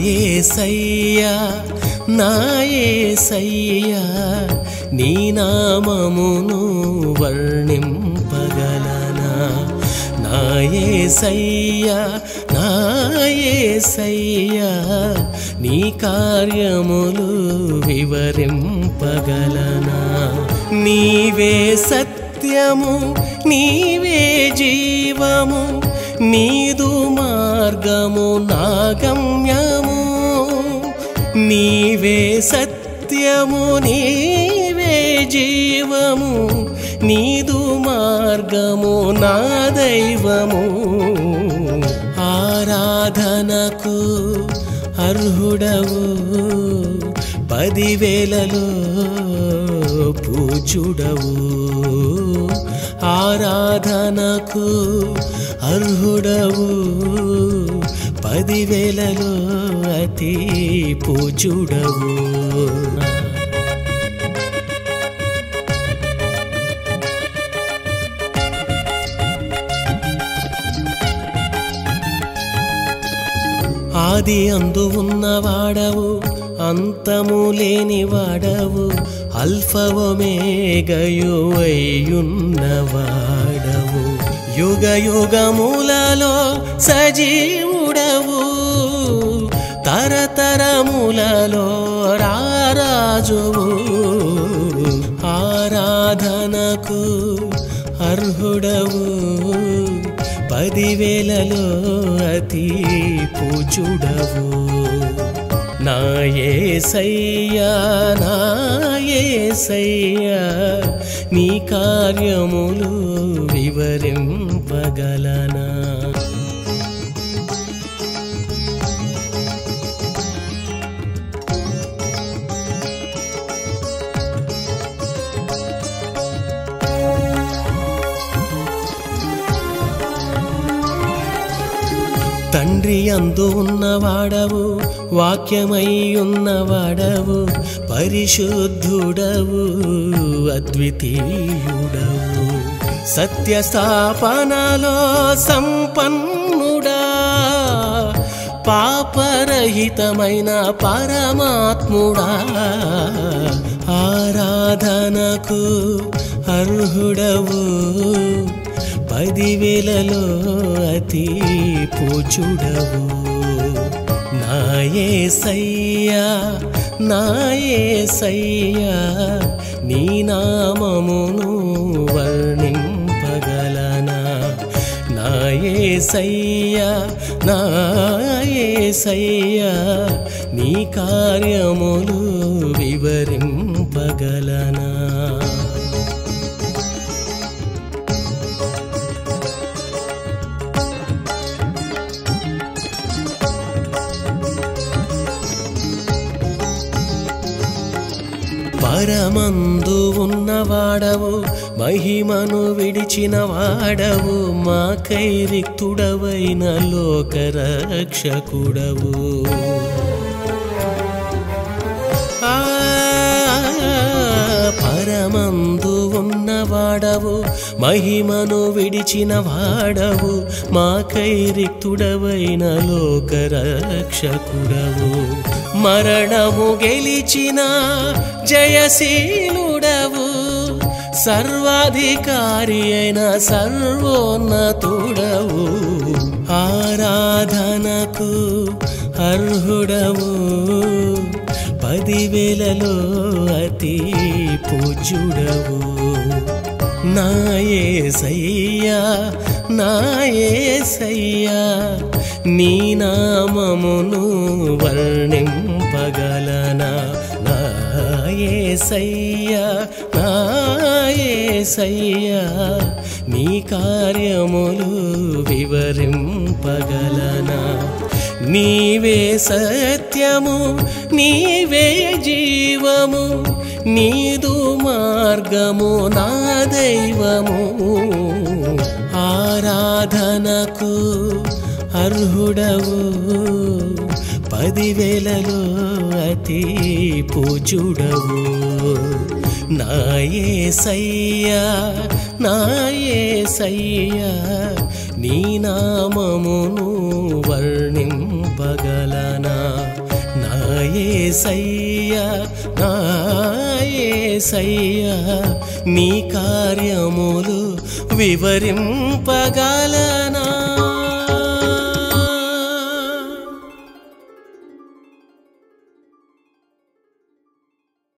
నాయసయ్యా నాయసయ్యా నీ నామమును వర్ణింపగలనా నాయసయ్యా నాయసయ్యా నీ కార్యములు వివరింపగలనా నీవే సత్యము నీవే జీవము నీదు మార్గము నా గమ్యము నీవే సత్యము నీవే జీవము నీదు మార్గము నా దైవము ఆరాధనకు అర్హుడవు పదివేలలో పూజుడవు ఆరాధనకు అర్హుడవు పదివేలలో అతి పూజుడవు ఆది అందు ఉన్నవాడవు అంతము లేని వాడవు అల్ఫవమేగయు అయ్యున్నవాడవు యుగ యుగములలో సజీవుడవు తరతరములలో రారాజువు ఆరాధనకు అర్హుడవు పదివేలలో అతి పూజుడవు నాయే సయ్యా నాయే సయ్యా నీ కార్యములు వివరింపగలనా తండ్రి అందు ఉన్నవాడవు వాక్యమై ఉన్నవాడవు పరిశుద్ధుడవు అద్వితీయుడవు సత్య స్థాపనలో సంపన్నుడా పాపరహితమైన పరమాత్ముడా ఆరాధనకు అర్హుడవు పదివేలలో అతి పూజుడవు నాయే సయ్యా నాయే సయ్యా నీ నామమును వర్ణింపగలనా నాయే సయ్యా నాయే సయ్యా నీ కార్యములు వివరింపగలనా పరమందు ఉన్నవాడవు మహిమను విడిచిన వాడవు మాకై రిక్తుడవైన లోకరక్షకుడవు ఆ, పరమందు ఉన్నవాడవు మహిమను విడిచిన వాడవు మాకై రిక్తుడవైన లోకరక్షకుడవు మరణము గెలిచిన జయశీలుడవు సర్వాధికారి అయిన సర్వోన్నతుడవు ఆరాధనకు అర్హుడవు పదివేలలో అతి పూజుడవు నాయే సయ్యా నాయే సయ్యా నీ నామమును వర్ణింపగలనా నాయే సయ్యా నాయే సయ్యా నీ కార్యములు వివరింపగలనా నీవే సత్యము నీవే జీవము నీదు మార్గము నా దైవము ఆరాధనకు అర్హుడవు పదివేలలో అతి పూజుడవు నాయే సయ్యా నాయే సయ్యా నీ నామమును వర్ణింపగలనా ఏసయ్యా నా ఏసయ్యా నీ కార్యములు వివరింపగలనా